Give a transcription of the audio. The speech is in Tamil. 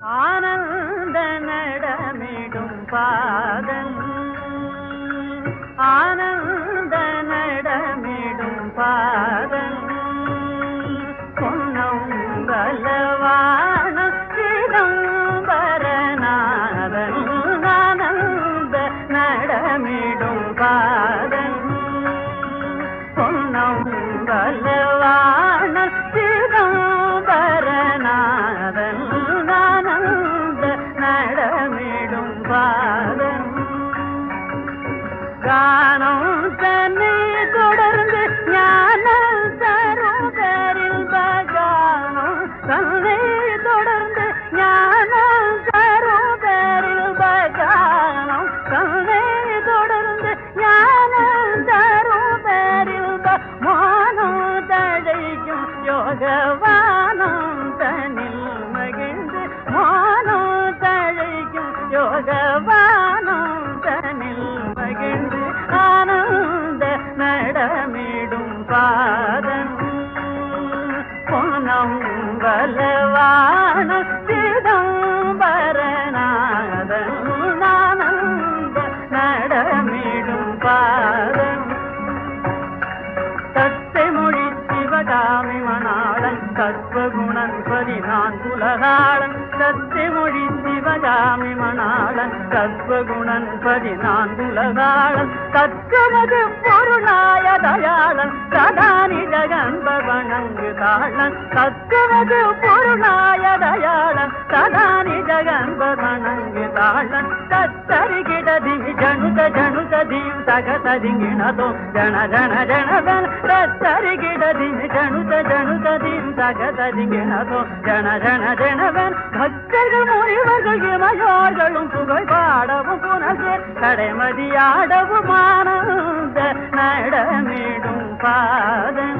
ஆனந்த நடமிடும் பாதம் ஆனந்த நடமிடும் பாதம் பொன்னம் பலவான சிதம்பரநாதன் ஆனந்த நடமிடும் பாதம் பொன்னம் பலவான சிதம்பரநாதன் ஆனந்த நடமிடும் பாதம் கானம் தன்னை தொடர்ந்து ஞான சரோதரில் பகானம் தன்னை தொடர்ந்து ஞான சரோதரில் பகானம் தன்னை தொடர்ந்து ஞான சரோதரில் மானம் தழைக்கும் யோகவானம் தனில் மகிழ்ந்து மானம் தழைக்கும் யோகவானம் தனில் மகிழ்ந்து ஆனந்த நடமிடும் பாதம் பொன்னம் பலவான சிதம்பரநாதன் ஆனந்த நடமிடும் பாதம் தத்தை மொழி சிவகாமி மணாளன் தத்துவகுணன் பதினான் குலகாளன் தத்தை மொழி சிவகாமி மணாளன் தத்துவகுணன் பதினான் குலகாளன் தத்துவது பொருளாய தயாளன் சதானி ஜகன்பவனங்கு தாளன் தத்துவது பொருளாய தயாளன் சதானி ஜகன்பவனங்கு தாளன் தத்தரிகிடதி ஜனுத ஜனுத ದೀವ್ ತಗತ ದಿಂಗಿಣದೋ ಜನ ಜನ ಜನದನ ತತ್ತರಿಗಿಡದಿ ಜನುತ ಜನುತ ದೀವ್ ತಗತ ದಿಂಗಿಣದೋ ஜன ஜன ஜனவன் பக்தர்கள் முனிவர்கள் இமையோர்களும் புகழ் பாடவும் புனசே கடைமதியாடவும் ஆனந்த நடமிடும் பாதம்